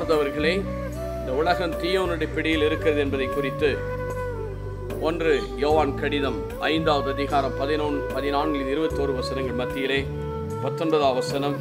அன்பார்ந்தவர்களே இந்த உலகம் தீயோனுடைய பிடியில் இருக்கிறது என்பதை குறித்து ஒன்று யோவான் கடிதம் ஐந்தாவது அதிகாரம் பதினொன்று பதினான்கில் இருபத்தோரு வசனங்கள் மத்தியிலே பத்தொன்பதாம் வசனம்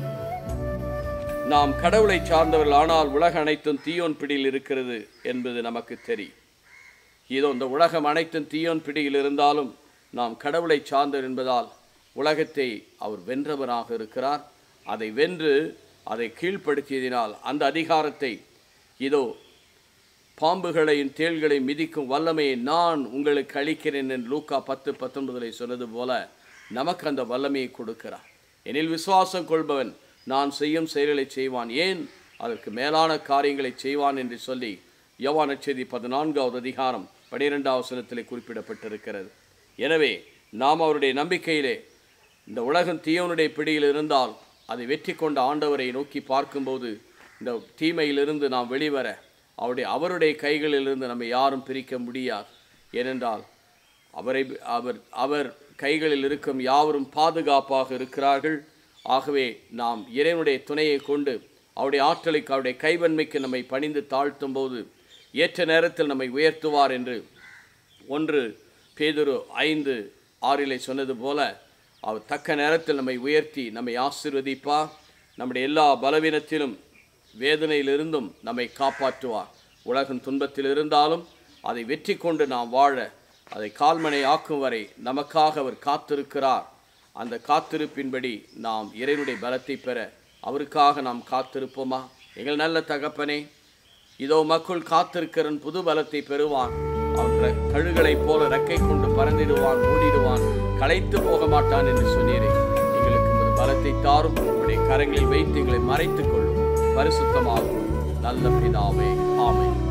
நாம் கடவுளை சார்ந்தவர்கள் ஆனால் உலக அனைத்தும் தீயோன் பிடியில் இருக்கிறது என்பது நமக்கு தெரியும் இதோ இந்த உலகம் அனைத்தும் தீயோன் பிடியில் இருந்தாலும் நாம் கடவுளை சார்ந்தவர் என்பதால் உலகத்தை அவர் வென்றவராக இருக்கிறார் அதை வென்று அதை கீழ்ப்படுத்தியதினால் அந்த அதிகாரத்தை இதோ பாம்புகளையும் தேள்களையும் மிதிக்கும் வல்லமையை நான் உங்களுக்கு அளிக்கிறேன் என்று லூக்கா பத்து பத்தொன்பதில் சொன்னது போல நமக்கு அந்த வல்லமையை கொடுக்கிறார் எனில் விசுவாசம் கொள்பவன் நான் செய்யும் செயல்களை செய்வான் ஏன் அதற்கு மேலான காரியங்களை செய்வான் என்று சொல்லி யோவான செய்தி பதினான்காவது அதிகாரம் பனிரெண்டாவது வசனத்திலே குறிப்பிடப்பட்டிருக்கிறது எனவே நாம் அவருடைய நம்பிக்கையிலே இந்த உலகம் தீயோனுடைய பிடியில் இருந்தால் அதை வெற்றி கொண்ட ஆண்டவரை நோக்கி பார்க்கும்போது இந்த தீமையிலிருந்து நாம் வெளிவர அவருடைய அவருடைய கைகளிலிருந்து நம்மை யாரும் பிரிக்க முடியாது ஏனென்றால் அவரை அவர் அவர் கைகளில் இருக்கும் யாவரும் பாதுகாப்பாக இருக்கிறார்கள் ஆகவே நாம் இறைவனுடைய துணையை கொண்டு அவருடைய ஆற்றலுக்கு அவருடைய கைவன்மைக்கு நம்மை பணிந்து தாழ்த்தும் போது ஏற்ற நேரத்தில் நம்மை உயர்த்துவார் என்று ஒன்று பேதுரு ஐந்து ஆறிலே சொன்னது போல அவர் தக்க நேரத்தில் நம்மை உயர்த்தி நம்மை ஆசிர்வதிப்பார் நம்முடைய எல்லா பலவீனத்திலும் வேதனையிலிருந்தும் நம்மை காப்பாற்றுவார் உலகம் துன்பத்தில் இருந்தாலும் அதை வெற்றி கொண்டு நாம் வாழ அதை கால்மனை ஆக்கும் வரை நமக்காக அவர் காத்திருக்கிறார் அந்த காத்திருப்பின்படி நாம் இறைவனுடைய பலத்தை பெற அவருக்காக நாம் காத்திருப்போமா எங்கள் நல்ல தகப்பனே இதோ மக்கள் காத்திருக்கிறன் புது பலத்தை பெறுவான் அவன் ர- கழுகளைப் போல ரெக்கை கொண்டு பறந்திடுவான் ஓடிடுவான் களைத்து போக மாட்டான் என்று சொன்னீரே எங்களுக்கு உமது பலத்தை தாரும் உங்களுடைய கரங்களில் வைத்து எங்களை மறைத்துக் கொள்ளும் பரிசுத்தமாகும் நல்ல பிதாவே ஆமென்